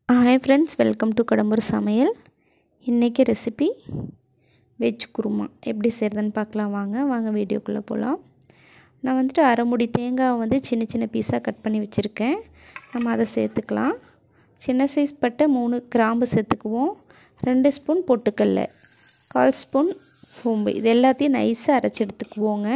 hi friends welcome to Kadambur சமையல் இன்றைக்கி recipe veg kurma எப்படி செய்கிறதுன்னு பார்க்கலாம் வாங்க வாங்க வீடியோக்குள்ளே போகலாம் நான் வந்துட்டு அரை முடி தேங்காவை வந்து சின்ன சின்ன பீஸாக கட் பண்ணி வச்சுருக்கேன் நம்ம அதை சேர்த்துக்கலாம் சின்ன சைஸ் பட்டை மூணு கிராம்பு சேர்த்துக்குவோம் ரெண்டு ஸ்பூன் பொட்டுக்கல்ல கால் ஸ்பூன் சோம்பு இது எல்லாத்தையும் நைஸாக அரைச்சி எடுத்துக்குவோங்க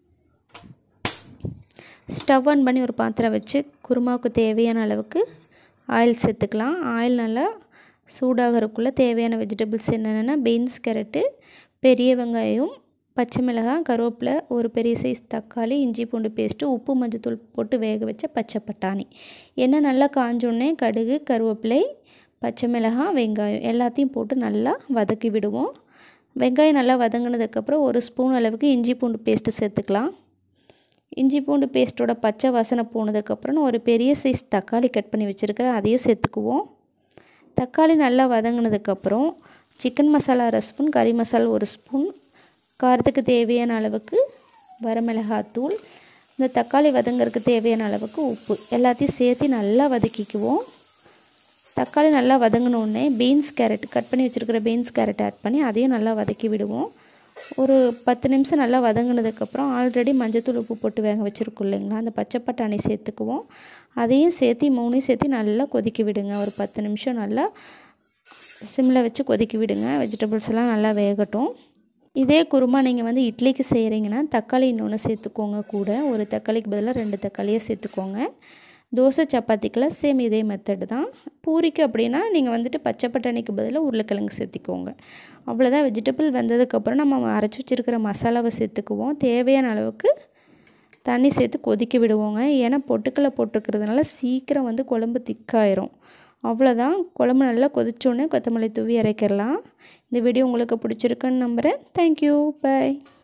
ஸ்டவ் ஆன் பண்ணி ஒரு பாத்திரம் வச்சு குருமாவுக்கு தேவையான அளவுக்கு ஆயில் சேர்த்துக்கலாம் ஆயில் நல்லா சூடாகிறதுக்குள்ளே தேவையான வெஜிடபிள்ஸ் என்னென்னா பீன்ஸ் கேரட்டு பெரிய வெங்காயம் பச்சை மிளகாய் கருவேப்பிலை ஒரு பெரிய சைஸ் தக்காளி இஞ்சி பூண்டு பேஸ்ட்டு உப்பு மஞ்சத்தூள் போட்டு வேக வச்ச பச்சை பட்டாணி எண்ணெய் நல்லா காஞ்சோடனே கடுகு கருவேப்பிலை பச்சை மிளகாய் வெங்காயம் எல்லாத்தையும் போட்டு நல்லா வதக்கி விடுவோம் வெங்காயம் நல்லா வதங்கினதுக்கப்புறம் ஒரு ஸ்பூன் அளவுக்கு இஞ்சி பூண்டு பேஸ்ட்டு சேர்த்துக்கலாம் இஞ்சி பூண்டு பேஸ்ட்டோட பச்சை வாசனை போனதுக்கப்புறம் நான் ஒரு பெரிய சைஸ் தக்காளி கட் பண்ணி வச்சுருக்கிறேன் அதையும் சேர்த்துக்குவோம் தக்காளி நல்லா வதங்கினதுக்கப்புறம் சிக்கன் மசாலா அரை ஸ்பூன் கறி மசாலா ஒரு ஸ்பூன் காரத்துக்கு தேவையான அளவுக்கு வரமிளகாத்தூள் இந்த தக்காளி வதங்கிறதுக்கு தேவையான அளவுக்கு உப்பு எல்லாத்தையும் சேர்த்து நல்லா வதக்கிக்குவோம் தக்காளி நல்லா வதங்கினோடனே பீன்ஸ் கேரட் கட் பண்ணி வச்சுருக்கிற பீன்ஸ் கேரட் ஆட் பண்ணி அதையும் நல்லா வதக்கி விடுவோம் ஒரு பத்து நிமிஷம் நல்லா வதங்கினதுக்கப்புறம் ஆல்ரெடி மஞ்சத்தூள் உப்பு போட்டு வேக வச்சுருக்கோம் இல்லைங்களா அந்த பச்சை பட்டாணி சேர்த்துக்குவோம் அதையும் சேர்த்து மூணையும் சேர்த்து நல்லா கொதிக்க விடுங்க ஒரு பத்து நிமிஷம் நல்லா சிம்மில் வச்சு கொதிக்க விடுங்க வெஜிடபிள்ஸ் எல்லாம் நல்லா வேகட்டும் இதே குருமா நீங்கள் வந்து இட்லிக்கு செய்கிறீங்கன்னா தக்காளி இன்னொன்று சேர்த்துக்கோங்க கூட ஒரு தக்காளிக்கு பதிலாக ரெண்டு தக்காளியை சேர்த்துக்கோங்க தோசை சப்பாத்திக்கெல்லாம் சேம் இதே மெத்தடு தான் பூரிக்கு அப்படின்னா நீங்கள் வந்துட்டு பச்சை பட்டாணிக்கு பதிலாக உருளைக்கிழங்கு சேர்த்திக்கோங்க அவ்வளோதான் வெஜிடபிள் வெந்ததுக்கப்புறம் நம்ம அரைச்சி வச்சுருக்கிற மசாலாவை சேர்த்துக்குவோம் தேவையான அளவுக்கு தண்ணி சேர்த்து கொதிக்க விடுவோங்க ஏன்னா பொட்டுக்கலை போட்டுக்கிறதுனால சீக்கிரம் வந்து குழம்பு திக்காயிரும் அவ்வளோதான் குழம்பு நல்லா கொதிச்சோடனே கொத்தமல்லி தூவி இறக்கிடலாம் இந்த வீடியோ உங்களுக்கு பிடிச்சிருக்குன்னு நம்புகிறேன் தேங்க்யூ பாய்